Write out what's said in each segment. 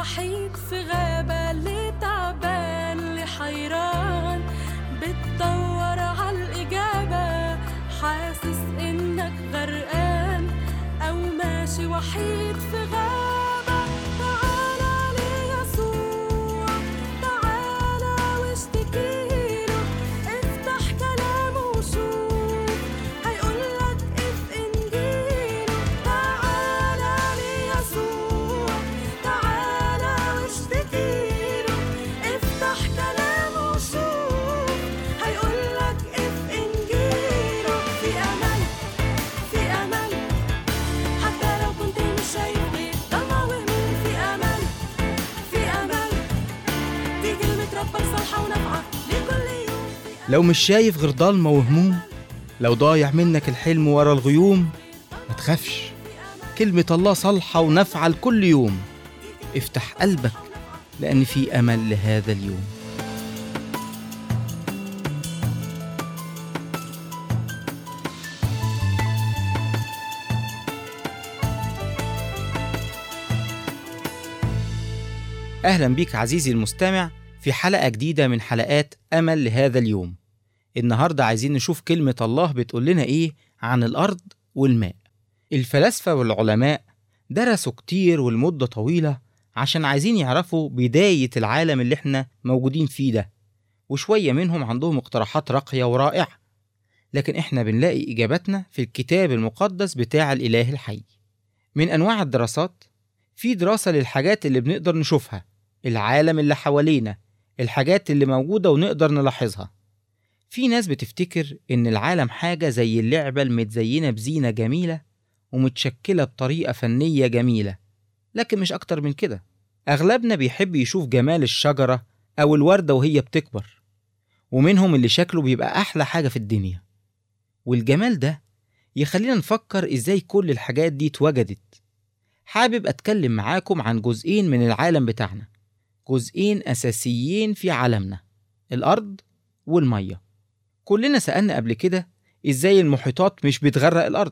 وحيد في غابة اللي تعبان اللي حيران بتدور عالإجابة حاسس إنك غرقان أو ماشي وحيد في غابة تعالى ليسوع تعالى واشتكيله افتح كلامه وشوف هيقولك اف انجيله تعالى ليسوع تعالى واشتكيله افتح كلامه وشوف هيقولك اف انجيله في امل في امل حتى لو كنت مش شايف غير ضلمة وهموم في امل في امل دي كلمة ربك صالحة ونافعة لكل يوم في لو مش شايف غير ضلمة وهموم لو ضايع منك الحلم ورا الغيوم ما تخافش كلمة الله صالحة ونافعة لكل يوم افتح قلبك لأن في أمل لهذا اليوم أهلا بيك عزيزي المستمع في حلقة جديدة من حلقات أمل لهذا اليوم النهاردة عايزين نشوف كلمة الله بتقول لنا إيه عن الأرض والماء الفلاسفة والعلماء درسوا كتير والمدة طويلة عشان عايزين يعرفوا بداية العالم اللي احنا موجودين فيه ده وشوية منهم عندهم اقتراحات راقية ورائعة لكن احنا بنلاقي إجاباتنا في الكتاب المقدس بتاع الإله الحي من أنواع الدراسات في دراسة للحاجات اللي بنقدر نشوفها العالم اللي حوالينا الحاجات اللي موجودة ونقدر نلاحظها في ناس بتفتكر إن العالم حاجة زي اللعبة المتزينة بزينة جميلة ومتشكلة بطريقة فنية جميلة لكن مش أكتر من كده أغلبنا بيحب يشوف جمال الشجرة أو الوردة وهي بتكبر ومنهم اللي شكله بيبقى أحلى حاجة في الدنيا والجمال ده يخلينا نفكر إزاي كل الحاجات دي اتوجدت حابب أتكلم معاكم عن جزئين من العالم بتاعنا جزئين أساسيين في عالمنا الأرض والمية كلنا سألنا قبل كده إزاي المحيطات مش بتغرق الأرض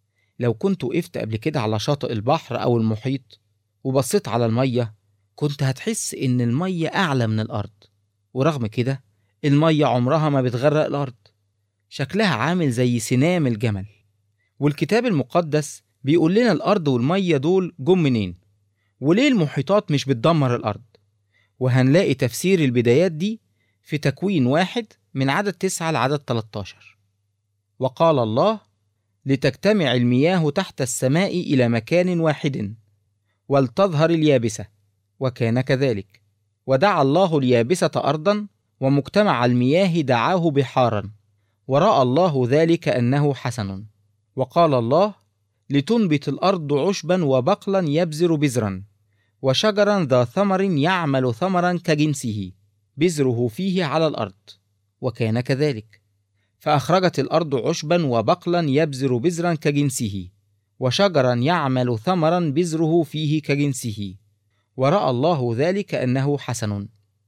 لو كنت وقفت قبل كده على شاطئ البحر أو المحيط وبصيت على المية كنت هتحس إن المية أعلى من الأرض ورغم كده المية عمرها ما بتغرق الأرض شكلها عامل زي سنام الجمل والكتاب المقدس بيقول لنا الأرض والمية دول جم منين وليه المحيطات مش بتدمر الأرض وهنلاقي تفسير البدايات دي في تكوين واحد من عدد تسعة لعدد 13 وقال الله لتجتمع المياه تحت السماء إلى مكان واحد ولتظهر اليابسة وكان كذلك ودعا الله اليابسة أرضا ومجتمع المياه دعاه بحارا ورأى الله ذلك أنه حسن وقال الله لتنبت الأرض عشبا وبقلا يبزر بزرا وشجرا ذا ثمر يعمل ثمرا كجنسه بزره فيه على الأرض وكان كذلك فأخرجت الأرض عشبا وبقلا يبزر بزرا كجنسه وشجرا يعمل ثمرا بزره فيه كجنسه ورأى الله ذلك أنه حسن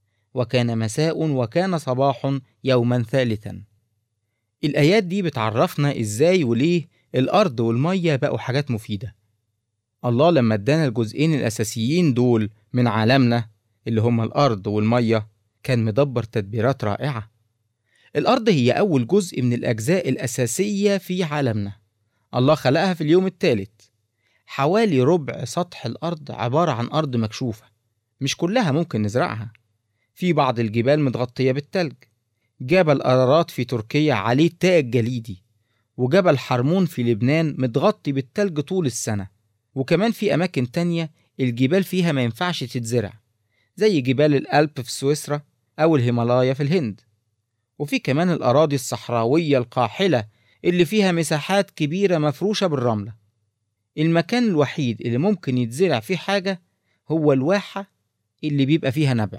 وكان مساء وكان صباح يوما ثالثا الآيات دي بتعرفنا إزاي وليه الأرض والمية بقوا حاجات مفيدة الله لما ادانا الجزئين الأساسيين دول من عالمنا اللي هما الأرض والمية كان مدبر تدبيرات رائعة الأرض هي أول جزء من الأجزاء الأساسية في عالمنا الله خلقها في اليوم الثالث حوالي ربع سطح الأرض عبارة عن أرض مكشوفة مش كلها ممكن نزرعها في بعض الجبال متغطية بالتلج جبل أرارات في تركيا عليه تاج جليدي وجبل حرمون في لبنان متغطي بالتلج طول السنة وكمان في أماكن تانية الجبال فيها ما ينفعش تتزرع زي جبال الألب في سويسرا أو الهيمالايا في الهند وفي كمان الأراضي الصحراوية القاحلة اللي فيها مساحات كبيرة مفروشة بالرملة المكان الوحيد اللي ممكن يتزرع فيه حاجة هو الواحة اللي بيبقى فيها نبع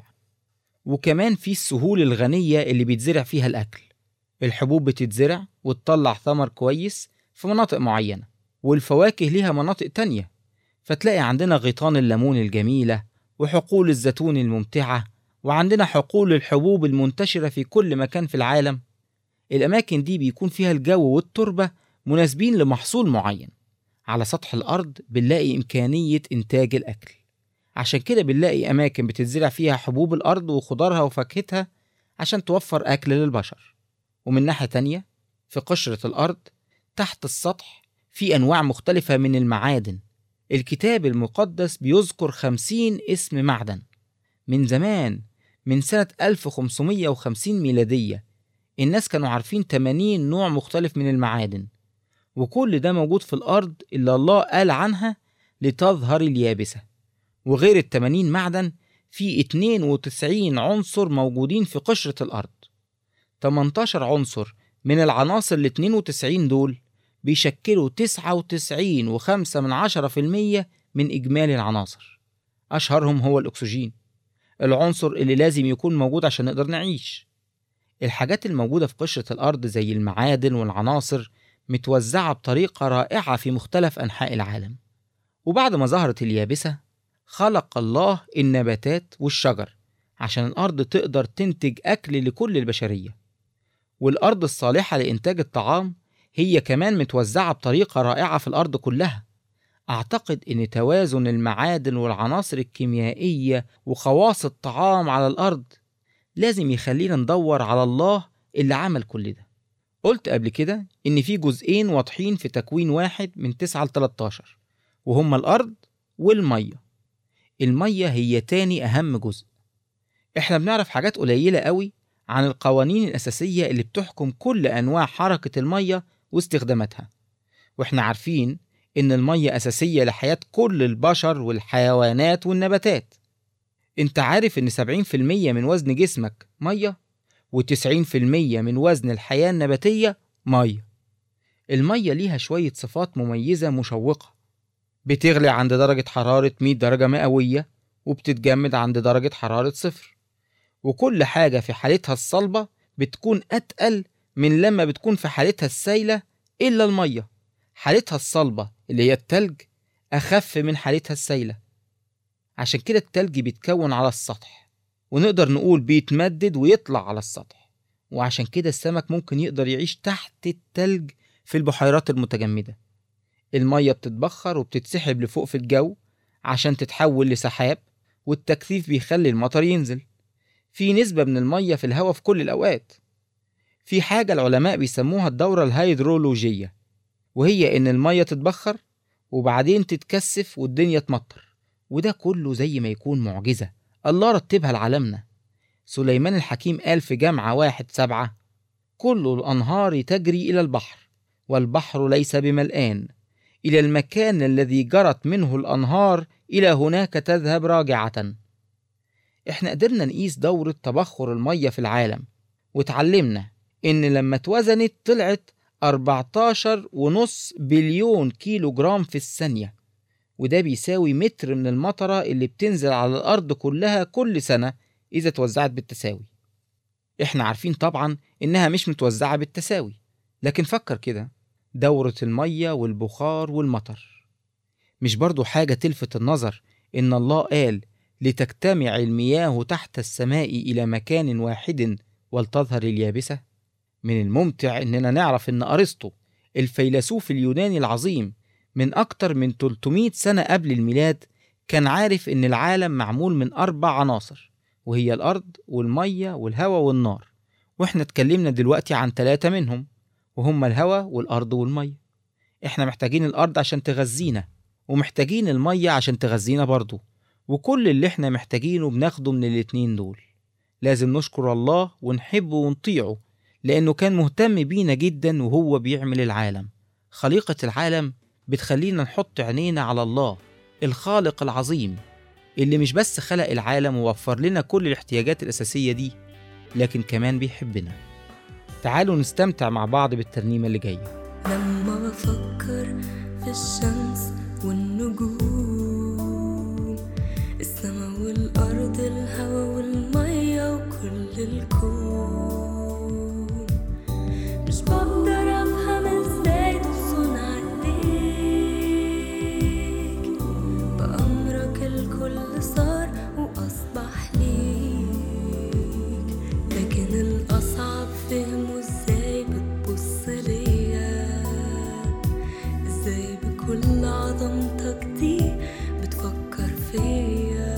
وكمان في السهول الغنية اللي بيتزرع فيها الأكل الحبوب بتتزرع وتطلع ثمر كويس في مناطق معينة والفواكه ليها مناطق تانية فتلاقي عندنا غيطان الليمون الجميلة وحقول الزيتون الممتعة وعندنا حقول الحبوب المنتشرة في كل مكان في العالم الأماكن دي بيكون فيها الجو والتربة مناسبين لمحصول معين على سطح الأرض بنلاقي إمكانية إنتاج الأكل عشان كده بنلاقي أماكن بتتزرع فيها حبوب الأرض وخضارها وفاكهتها عشان توفر أكل للبشر ومن ناحية تانية في قشرة الأرض تحت السطح في أنواع مختلفة من المعادن الكتاب المقدس بيذكر خمسين اسم معدن من زمان من سنة 1550 ميلادية الناس كانوا عارفين 80 نوع مختلف من المعادن وكل ده موجود في الأرض اللي الله قال عنها لتظهر اليابسة وغير ال 80 معدن في 92 عنصر موجودين في قشرة الأرض 18 عنصر من العناصر ال 92 دول بيشكلوا 99 وخمسة من عشرة في المية من إجمالي العناصر أشهرهم هو الأكسجين العنصر اللي لازم يكون موجود عشان نقدر نعيش الحاجات الموجودة في قشرة الأرض زي المعادن والعناصر متوزعة بطريقة رائعة في مختلف أنحاء العالم وبعد ما ظهرت اليابسة خلق الله النباتات والشجر عشان الأرض تقدر تنتج أكل لكل البشرية والأرض الصالحة لإنتاج الطعام هي كمان متوزعة بطريقة رائعة في الأرض كلها أعتقد إن توازن المعادن والعناصر الكيميائية وخواص الطعام على الأرض لازم يخلينا ندور على الله اللي عمل كل ده قلت قبل كده إن في جزئين واضحين في تكوين واحد من 9 ل 13 وهما الأرض والمية المية هي تاني أهم جزء إحنا بنعرف حاجات قليلة قوي عن القوانين الأساسية اللي بتحكم كل أنواع حركة المية واستخداماتها وإحنا عارفين إن المية أساسية لحياة كل البشر والحيوانات والنباتات أنت عارف إن 70% من وزن جسمك مية و90% من وزن الحياة النباتية مية المية ليها شوية صفات مميزة مشوقة بتغلي عند درجة حرارة 100 درجة مئوية وبتتجمد عند درجة حرارة صفر وكل حاجة في حالتها الصلبة بتكون أتقل من لما بتكون في حالتها السايلة إلا المية حالتها الصلبة اللي هي التلج أخف من حالتها السايلة عشان كده التلج بيتكون على السطح ونقدر نقول بيتمدد ويطلع على السطح وعشان كده السمك ممكن يقدر يعيش تحت التلج في البحيرات المتجمدة المية بتتبخر وبتتسحب لفوق في الجو عشان تتحول لسحاب والتكثيف بيخلي المطر ينزل في نسبة من المية في الهواء في كل الأوقات في حاجة العلماء بيسموها الدورة الهيدرولوجية وهي إن المية تتبخر وبعدين تتكثف والدنيا تمطر وده كله زي ما يكون معجزة الله رتبها لعالمنا سليمان الحكيم قال في جامعة واحد سبعة كل الأنهار تجري إلى البحر والبحر ليس بملآن إلى المكان الذي جرت منه الأنهار إلى هناك تذهب راجعة إحنا قدرنا نقيس دورة تبخر المية في العالم وتعلمنا إن لما اتوزنت طلعت 14 ونص بليون كيلو جرام في الثانية وده بيساوي متر من المطرة اللي بتنزل على الأرض كلها كل سنة إذا توزعت بالتساوي إحنا عارفين طبعا إنها مش متوزعة بالتساوي لكن فكر كده دورة المية والبخار والمطر مش برضو حاجة تلفت النظر إن الله قال لتجتمع المياه تحت السماء إلى مكان واحد ولتظهر اليابسة من الممتع إننا نعرف إن أرسطو الفيلسوف اليوناني العظيم من أكتر من 300 سنة قبل الميلاد كان عارف إن العالم معمول من أربع عناصر وهي الأرض والمية والهواء والنار وإحنا اتكلمنا دلوقتي عن ثلاثة منهم وهما الهواء والأرض والمية إحنا محتاجين الأرض عشان تغذينا ومحتاجين المية عشان تغذينا برضو وكل اللي إحنا محتاجينه بناخده من الاتنين دول لازم نشكر الله ونحبه ونطيعه لأنه كان مهتم بينا جدا وهو بيعمل العالم خليقة العالم بتخلينا نحط عينينا على الله الخالق العظيم اللي مش بس خلق العالم ووفر لنا كل الاحتياجات الأساسية دي لكن كمان بيحبنا تعالوا نستمتع مع بعض بالترنيمة اللي جاية لما بفكر في الشمس والنجوم السما والأرض الهوا والمية وكل الكون مش بقدر أفهم ازاي تصون عليك بأمرك الكل صار وأصبح ليك لكن الأصعب فهمه ازاي بتبص ليا ازاي بكل عظمتك دي بتفكر فيا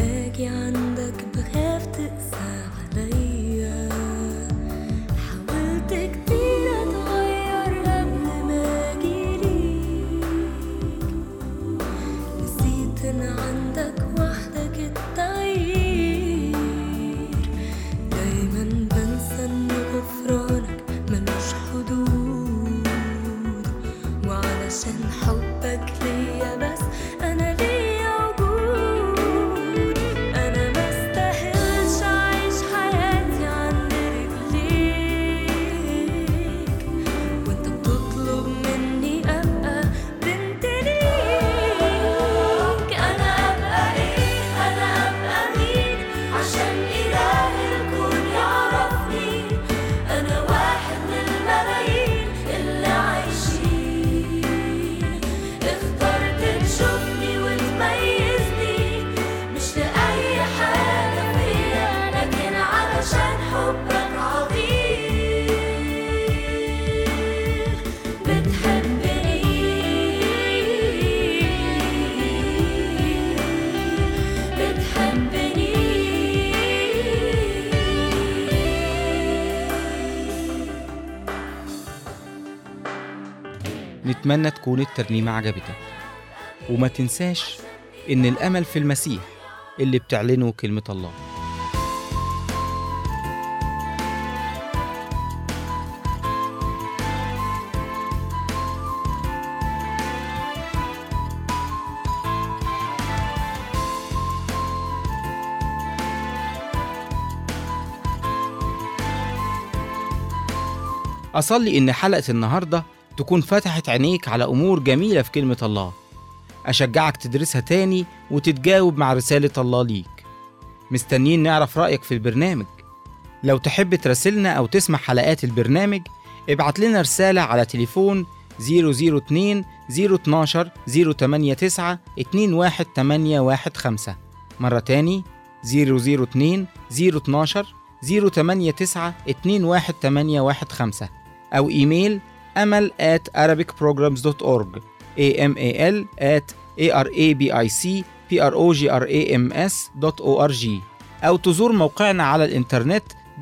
باجي عندك بخاف تقسى عليا حاولت كتير اتغير قبل ما اجيليك نسيت ان عندك وحدك التغيير دايما بنسى ان غفرانك ملوش حدود وعلشان حبك ليا بس انا ليا وجود انا ما استاهلش اعيش حياتي عند رجليك وانت بتطلب مني ابقى بنت ليك انا ابقى ايه انا ابقى مين عشان اله الكون يعرفني انا واحد من الملايين اللي عايشين اخترت تشوفني وتميزني مش لأي حاجة فيا لكن علشان حبك عظيم بتحبني بتحبني نتمنى تكون الترنيمة عجبتك وما تنساش إن الأمل في المسيح اللي بتعلنه كلمة الله أصلي إن حلقة النهاردة تكون فتحت عينيك على أمور جميلة في كلمة الله أشجعك تدرسها تاني وتتجاوب مع رسالة الله ليك مستنيين نعرف رأيك في البرنامج لو تحب تراسلنا أو تسمع حلقات البرنامج ابعت لنا رسالة على تليفون 002 012 089 21815 مرة تاني 002 012 089 21815 أو إيميل أمل at arabicprograms.org amal at arabicprograms.org أو تزور موقعنا على الإنترنت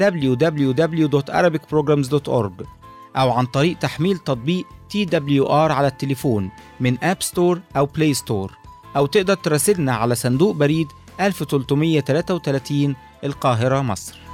www.arabicprograms.org أو عن طريق تحميل تطبيق TWR على التليفون من أب ستور أو بلاي ستور أو تقدر تراسلنا على صندوق بريد 1333 القاهرة مصر